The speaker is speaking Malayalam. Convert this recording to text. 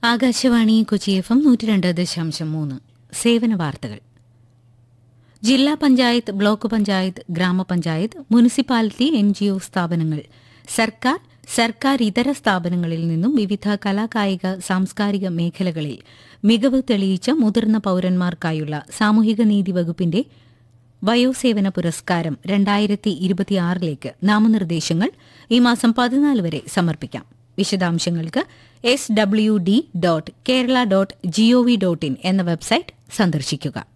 ആകാശവാണി കൊച്ചി എഫ് എം നൂറ്റി രണ്ട് ദശാംശം മൂന്ന് സേവന വാർത്തകൾ ജില്ലാ പഞ്ചായത്ത് ബ്ലോക്ക് പഞ്ചായത്ത് ഗ്രാമപഞ്ചായത്ത് മുനിസിപ്പാലിറ്റി എൻ ജി ഒ സ്ഥാപനങ്ങൾ സർക്കാർ സർക്കാർ ഇതര സ്ഥാപനങ്ങളിൽ നിന്നും വിവിധ കലാകായിക സാംസ്കാരിക മേഖലകളിൽ മികവ് തെളിയിച്ച മുതിർന്ന പൌരന്മാർക്കായുള്ള സാമൂഹിക നീതി വകുപ്പിന്റെ വയോസേവന പുരസ്കാരം രണ്ടായിരത്തി ഇരുപത്തിയാറിലേക്ക് നാമനിർദ്ദേശങ്ങൾ ഈ മാസം പതിനാല് വരെ സമർപ്പിക്കാം വിശദാംശങ്ങൾക്ക് S W D dot Kerala dot GOV dot in എന്ന വെബ്സൈറ്റ് സന്ദർശിക്കുക